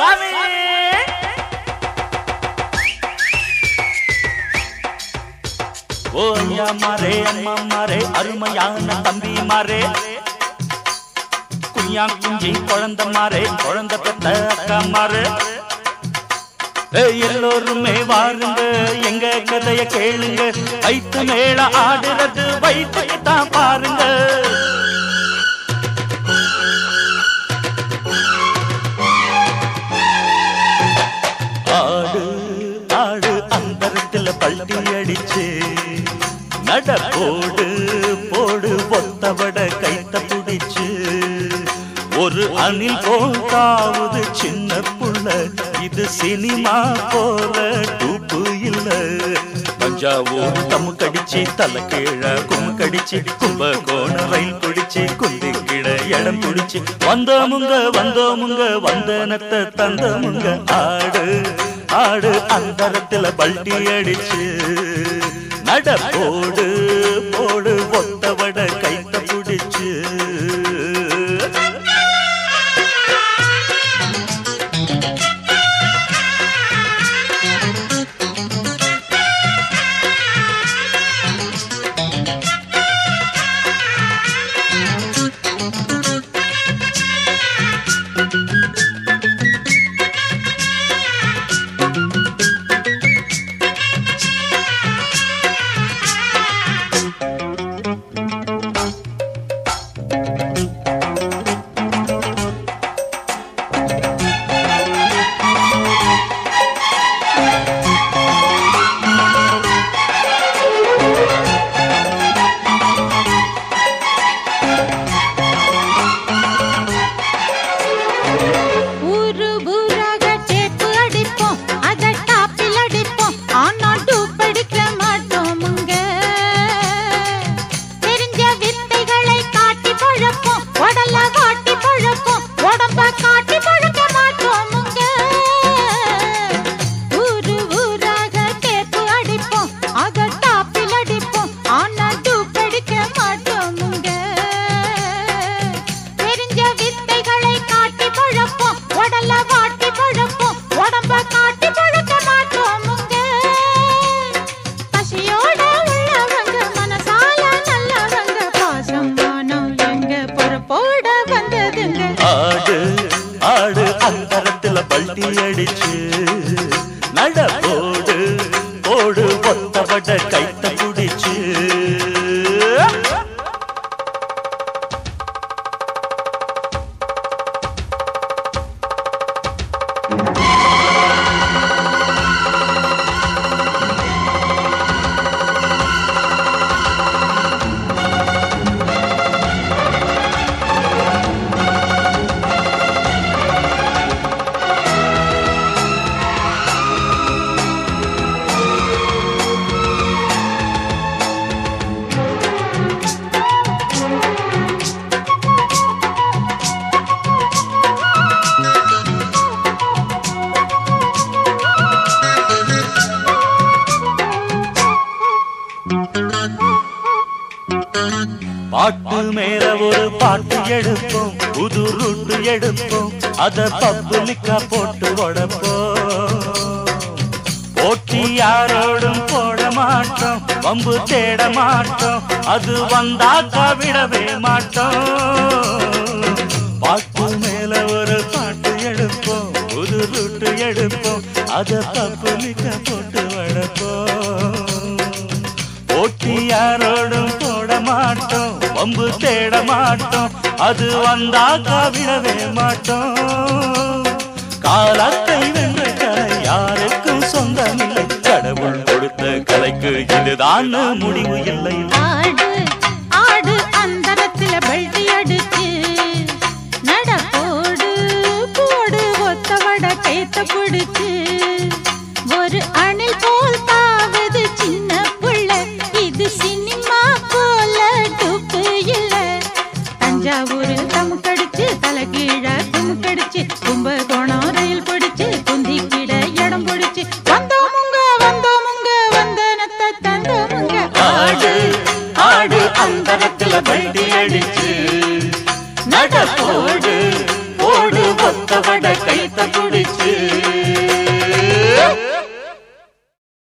சாமி ஓ ஐயா மாரே அம்மா மாரே அருமையான தம்பி மாரே குஞ்சா குஞ்சி குழந்தை மாறே குழந்தை பெத்த அக்கா மாறு எல்லோருமே வாருங்க எங்க கதைய கேளுங்க வைத்து மேல ஆடுறது வைத்து தான் பாருங்க ஆடு ஆடு அந்தரத்துல பள்ளி அடிச்சு நட போடு போடு ஒத்தவட கைத்த புடிச்சு ஒரு அணில் போட்டாவது சின்ன புள்ள இது சினிமா போல டூப்பு இல்ல தஞ்சாவூர் தம்மு கடிச்சு தலை கீழ கும்மு கடிச்சு கும்ப கோண ரயில் பிடிச்சு குந்தி கிட இடம் பிடிச்சு வந்தோமுங்க வந்தோமுங்க வந்தனத்தை தந்தமுங்க ஆடு ஆடு அந்தரத்துல பல்டி அடிச்சு நட போடு போடு ஒத்தவட கைத்த பிடிச்சு ஊரு ஊராக டேப்பு அடிப்போம் அத டாப்பில் அடிப்போம் ஆனா டூப் அடிக்க மாட்டோமுங்க தெரிஞ்ச வித்தைகளை காட்டி பழப்போம் உடல காட்டி பழப்போம் உடம்ப காட்டி பழக்க மாட்டோமுங்க ஊரு ஊராக டேப்பு அடிப்போம் அத டாப்பில் அடிப்போம் ஆனா டூப் அடிக்க மாட்டோமுங்க தெரிஞ்ச வித்தைகளை காட்டி பழப்போம் உடல வாட்டி பழப்போம் உடம்ப காட்டி பழக்க மாட்டோமுங்க பசியோட உள்ளவங்க மனசால நல்லவங்க பாசம் மானம் எங்க பொறுப்போட வந்ததுங்க ஆடு ஆடு அந்தரத்துல பல்டி அடிச்சு நட போடு போடு ஒத்தவட கைத்த குடிச்சு பாட்டு மேல ஒரு பாட்டு எடுப்போம் புது ரூட்டு எடுப்போம் அத பப்புலிக்கா போட்டு உடப்போம் போட்டி யாரோடும் போட மாட்டோம் வம்பு தேட மாட்டோம் அது வந்தாக்கா விடவே மாட்டோம் பாட்டு மேல ஒரு பாட்டு எடுப்போம் புது ரூட்டு எடுப்போம் அத பப்புலிக்கா போட்டு வளர்ப்போம் போட்டி யாரோடும் போட மாட்டோம் வம்பு தேட மாட்டோம் அது வந்தாக்கா விடவே மாட்டோம் காலத்தை வென்ற கலை யாருக்கும் சொந்தமில்லை கடவுள் கொடுத்த கலைக்கு இதுதான் முடிவு இல்லை ஆடு ஆடு அந்தரத்துல பல்டி அடிச்சு நட போடு போடு ஒத்தவட கைத்த பிடிச்சு ஒரு அணில் போல் தாவுது சின்ன புள்ள இது சினிமா போல டூப்பு இல்ல தஞ்சாவூரில் தமுக்கடிச்சு தலைகீழ குமுக்கடிச்சு கும்பகோணம் ரயில் பிடிச்சு குந்திக்கிட இடம் பிடிச்சு வந்தோமுங்க வந்தோமுங்க வந்தனத்தை தந்தோமுங்க ஆடு ஆடு அந்தரத்துல பல்டி அடிச்சு நட போடு போடு ஒத்த வட கைத்த பிடிச்சு